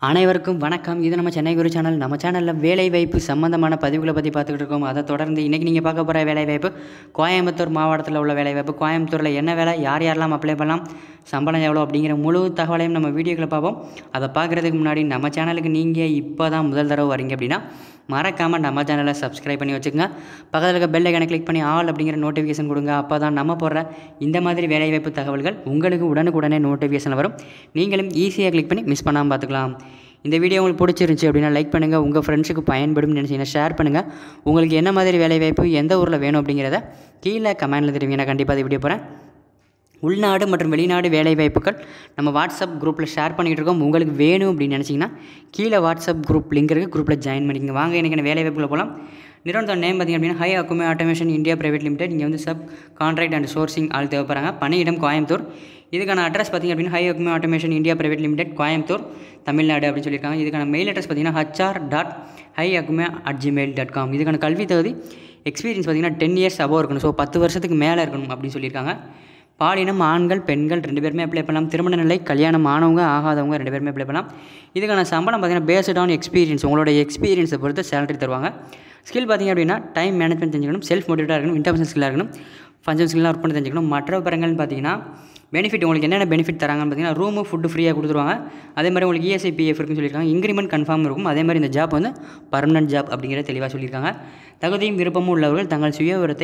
அனைவருக்கும் வணக்கம் இது நம்ம சென்னை குரு சேனல் நம்ம சேனலில் வேலைவாய்ப்பு சம்மந்தமான பதிவுகளை பற்றி பார்த்துக்கிட்டு இருக்கோம் அதை தொடர்ந்து இன்றைக்கி நீங்கள் பார்க்க போகிற வேலைவாய்ப்பு கோயம்புத்தூர் மாவட்டத்தில் உள்ள வேலைவாய்ப்பு கோயம்புத்தூரில் என்ன வேலை யார் யாரெல்லாம் அப்ளை பண்ணலாம் சம்பளம் எவ்வளோ அப்படிங்கிற முழு தகவலையும் நம்ம வீடியோக்களை பார்ப்போம் அதை பார்க்குறதுக்கு முன்னாடி நம்ம சேனலுக்கு நீங்கள் இப்போ தான் முதல் தடவை வரீங்க அப்படின்னா மறக்காமல் நம்ம சேனலை சப்ஸ்கிரைப் பண்ணி வச்சுக்கோங்க பக்கத்தில் இருக்க பெல் ஐக்கனை கிளிக் பண்ணி ஆல் அப்படிங்கிற நோட்டிஃபிகேஷன் கொடுங்க அப்போ தான் நம்ம போடுற இந்த மாதிரி வேலைவாய்ப்பு தகவல்கள் உங்களுக்கு உடனுக்குடனே நோட்டிஃபிகேஷன் வரும் நீங்களும் ஈஸியாக கிளிக் பண்ணி மிஸ் பண்ணாமல் பார்த்துக்கலாம் இந்த வீடியோ உங்களுக்கு பிடிச்சிருந்துச்சி அப்படின்னா லைக் பண்ணுங்கள் உங்கள் ஃப்ரெண்ட்ஸுக்கு பயன்படும் நினச்சிங்கன்னா ஷேர் பண்ணுங்கள் உங்களுக்கு என்ன மாதிரி வேலைவாய்ப்பு எந்த ஊரில் வேணும் அப்படிங்கிறத கீழே கமெண்ட்டில் தெரிவிங்க நான் கண்டிப்பாக அதை வீடியோ போகிறேன் உள்நாடு மற்றும் வெளிநாடு வேலைவாய்ப்புகள் நம்ம வாட்ஸ்அப் குரூப்பில் ஷேர் பண்ணிகிட்டு இருக்கோம் உங்களுக்கு வேணும் அப்படின்னு நினச்சிங்கன்னா கீழே வாட்ஸ்அப் குரூப் லிங்க் இருக்குது குரூப்பில் ஜாயின் பண்ணிக்கங்க வாங்க எனக்கு வேலைவாய்ப்புகளை போகலாம் நிறுவனத்தோட நேம் பார்த்திங்க அப்படின்னா ஹை அக்குமே ஆட்டோமேஷன் இந்தியா பிரைவேட் லிமிடெட் இங்கே வந்து சப் கான்ட்ராக்ட் அண்ட் சோர்சிங் ஆள் தேவைப்படுறாங்க பணியிடம் கோயம்புத்தூர் இதுக்கான அட்ரஸ் பார்த்திங்க அப்படின்னா ஹை அக்குமே automation India private limited Coimbatore Tamil Nadu அப்படின்னு சொல்லியிருக்காங்க இதுக்கான மெயில் அட்ரஸ் பார்த்திங்கன்னா ஹச்ஆர் டாட் ஹை அக்குமே அட் ஜிமெயில் டாட் காம் இதுக்கான கல்வி தகுதி எக்ஸ்பீரியன்ஸ் பார்த்திங்கன்னா டென் இயர்ஸ் அபோவ் இருக்கணும் ஸோ பத்து வருஷத்துக்கு மேலே இருக்கணும் அப்படின்னு சொல்லியிருக்காங்க பாலினம் ஆண்கள் பெண்கள் ரெண்டு பேருமே அப்ளை பண்ணலாம் திருமண நிலை கல்யாணம் ஆனவங்க ஆகாதவங்க ரெண்டு பேருமே அப்ளை பண்ணலாம் இதுக்கான சம்பளம் பார்த்திங்கன்னா பேஸ்ட் ஆன் எக்ஸ்பீரியன்ஸ் உங்களோட எக்ஸ்பீரியன்ஸை பொறுத்து சேலரி தருவாங்க ஸ்கில் பார்த்திங்க அப்படின்னா டைம் மேனேஜ்மெண்ட் தெரிஞ்சுக்கணும் செல்ஃப் மோட்டிவேட்டாக இருக்கணும் இன்டர்பர்சன் ஸ்கில்லாக இருக்கணும் ஃபங்க்ஷன் ஸ்கில்லாக ஒர்க் பண்ணி தெரிஞ்சுக்கணும் மற்ற பரங்கள்னு பார்த்தீங்கன்னா பெனிஃபிட் உங்களுக்கு என்னென்ன பெனிஃபிட் தராங்கன்னு பார்த்தீங்கன்னா ரூமு ஃபுட்டு ஃப்ரீயாக கொடுத்துருவாங்க அதே மாதிரி உங்களுக்கு இஎஸ்ஐ பிஎஃப் இருக்குன்னு சொல்லியிருக்காங்க இன்க்ரிமெண்ட் கன்ஃபார்ம் இருக்கும் அதே மாதிரி இந்த ஜாப் வந்து பர்மனன்ட் ஜாப் அப்படிங்கிற தெளிவாக சொல்லியிருக்காங்க தகுதியும் விருப்பமும் உள்ளவர்கள் தங்கள் சுய விவரத்தை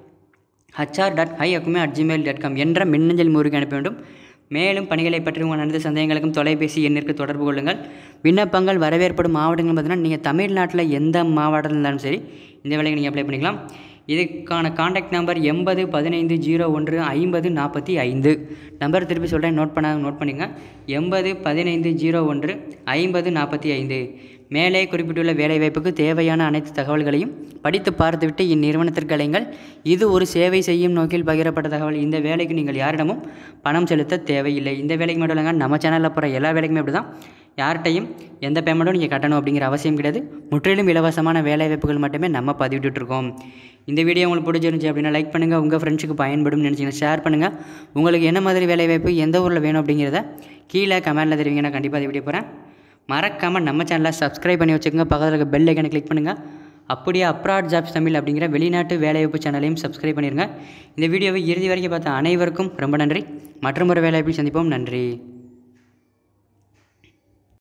ஹச்ஆர் டாட் ஹை அக்குமே அட் ஜிமெயில் டாட் காம் என்ற மின்னஞ்சல் முறைக்கு அனுப்ப வேண்டும் மேலும் பணிகளை பற்றி உங்கள் அனைத்து சந்தேகங்களுக்கும் தொலைபேசி எண்ணிற்கு தொடர்பு கொள்ளுங்கள் விண்ணப்பங்கள் வரவேற்படும் மாவட்டங்கள் பார்த்தீங்கன்னா நீங்கள் தமிழ்நாட்டில் எந்த மாவட்டத்தில் இருந்தாலும் சரி இந்த வேலைக்கு நீங்கள் அப்ளை பண்ணிக்கலாம் இதுக்கான காண்டாக்ட் நம்பர் எண்பது பதினைந்து ஜீரோ ஒன்று ஐம்பது நாற்பத்தி ஐந்து நம்பர் திருப்பி சொல்கிறேன் நோட் பண்ண நோட் பண்ணிங்க எண்பது பதினைந்து ஜீரோ ஒன்று ஐம்பது நாற்பத்தி ஐந்து மேலே குறிப்பிட்டுள்ள வேலைவாய்ப்புக்கு தேவையான அனைத்து தகவல்களையும் படித்து பார்த்துவிட்டு இந்நிறுவனத்திற்கு அலைங்கள் இது ஒரு சேவை செய்யும் நோக்கில் பகிரப்பட்ட தகவல் இந்த வேலைக்கு நீங்கள் யாரிடமும் பணம் செலுத்த தேவையில்லை இந்த வேலைக்கு மட்டும் இல்லைங்க நம்ம சேனலில் போகிற எல்லா வேலைக்குமே அப்படி தான் யார்கிட்டையும் எந்த பேமெண்ட்டும் நீங்கள் கட்டணும் அப்படிங்கிற அவசியம் கிடையாது முற்றிலும் இலவசமான வேலைவாய்ப்புகள் மட்டுமே நம்ம பதிவிட்டுருக்கோம் இந்த வீடியோ உங்களுக்கு பிடிச்சிருந்துச்சி அப்படின்னா லைக் பண்ணுங்கள் உங்கள் ஃப்ரெண்ட்ஸுக்கு பயன்படும் நினச்சிங்கன்னா ஷேர் பண்ணுங்கள் உங்களுக்கு என்ன மாதிரி வேலைவாய்ப்பு எந்த ஊரில் வேணும் அப்படிங்கிறத கீழே கமெண்ட்டில் தெரிவிங்க நான் கண்டிப்பாக அதை வீடியோ போகிறேன் மறக்காமல் நம்ம சேனலை சப்ஸ்கிரைப் பண்ணி வச்சுக்கோங்க பக்கத்தில் இருக்க பெல் ஐக்கனை கிளிக் பண்ணுங்கள் அப்படியே அப்ராட் ஜாப்ஸ் தமிழ் அப்படிங்கிற வெளிநாட்டு வேலைவாய்ப்பு சேனலையும் சப்ஸ்கிரைப் பண்ணிடுங்க இந்த வீடியோவை இறுதி வரைக்கும் பார்த்த அனைவருக்கும் ரொம்ப நன்றி மற்றும் ஒரு வேலைவாய்ப்பில் சந்திப்போம் நன்றி